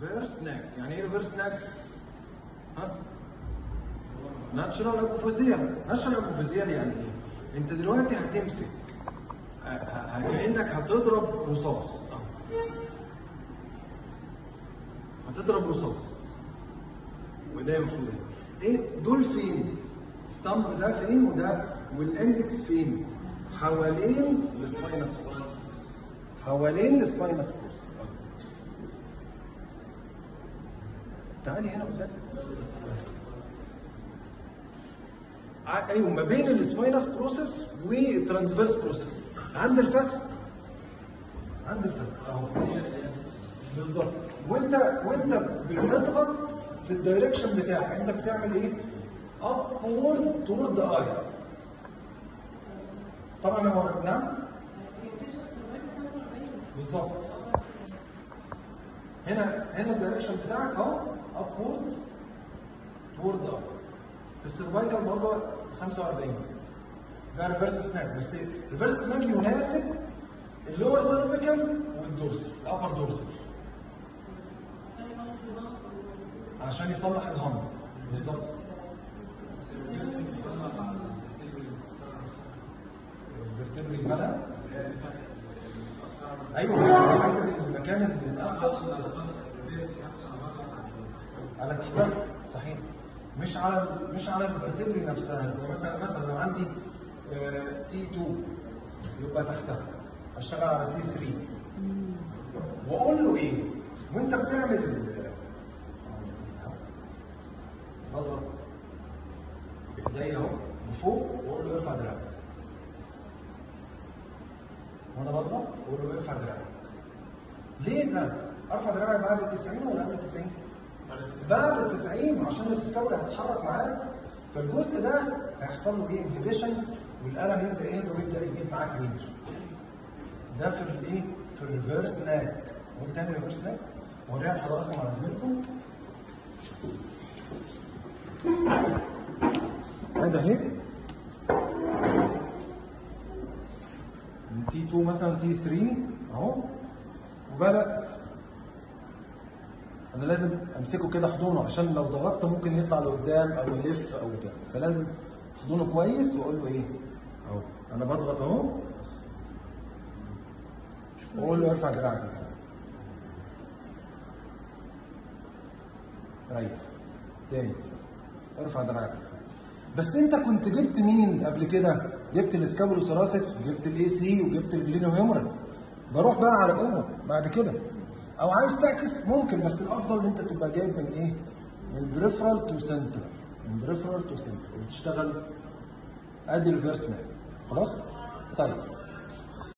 ريفرس ناك يعني ايه ريفرس ناك؟ ها؟ ناتشرال ابوفيزيال ناتشرال ابوفيزيال يعني ايه؟ انت دلوقتي هتمسك ه- ه- كانك هتضرب رصاص أهو. هتضرب رصاص وده المفروض ايه؟ ايه دول فين؟ ستامب ده فين وده والاندكس فين؟ حوالين السباينس بروس حوالين السباينس بروس تعالي هنا قدام ع- ايوه ما بين السباينس بروسيس والترانسفيرس بروسيس عند الفست عند الفست اهو بالظبط وانت وانت بتضغط في الدايركشن بتاعك انت بتعمل ايه؟ upward toward the eye طبعا هو نعم بالظبط هنا هنا الدايركشن بتاعك اهو upward toward the eye في السيرفايكال برضه 45 ده ريفرس سناك بس ريفرس سناك يناسب اللور سيرفيكال والدورسال الابر دورسال عشان يصلح الهم بالظبط الفرتبري الملا ايوه حتى المكان اللي متاثر على تحتها صحيح مش على مش على الفرتبري نفسها يعني مثلا مثلا لو عندي تي 2 يبقى تحتها اشتغل على تي 3 واقول له ايه وانت بتعمل ال- بضغط بايديا اهو لفوق واقول له ارفع دراعك وانا بضغط واقول له ارفع دراعك ليه ده؟ ارفع دراعي بعد ال 90 ولا قبل ال 90؟ بعد ال 90 عشان السكاولا هتتحرك معاك فالجزء ده هيحصل له ايه؟ انهبيشن والقلم يبدا يهدى ويبدا يجيب معاك رينج ده في الايه؟ في الريفرس لاج قول تاني ريفرس لاج وريها لحضراتكم على زميلكم ادي اهي من تي 2 مثلا تي 3 اهو وبدات انا لازم امسكه كده احضنه عشان لو ضغطت ممكن يطلع لقدام او يلف او بتاع فلازم احضنه كويس واقول له ايه اهو انا بضغط اهو واقول له ارفع دراعك لفوق ريح تاني ارفع دراعك لفوق بس انت كنت جبت مين قبل كده؟ جبت الاسكابولو ثوراسيك جبت الاي سي وجبت الجلينو هيومرال بروح بقى على قوه بعد كده او عايز تعكس ممكن بس الافضل ان انت تبقى جايب من ايه؟ من بريفرال تو سنتر من بريفرال تو سنتر وتشتغل ادي ريفرس مان خلاص؟ طيب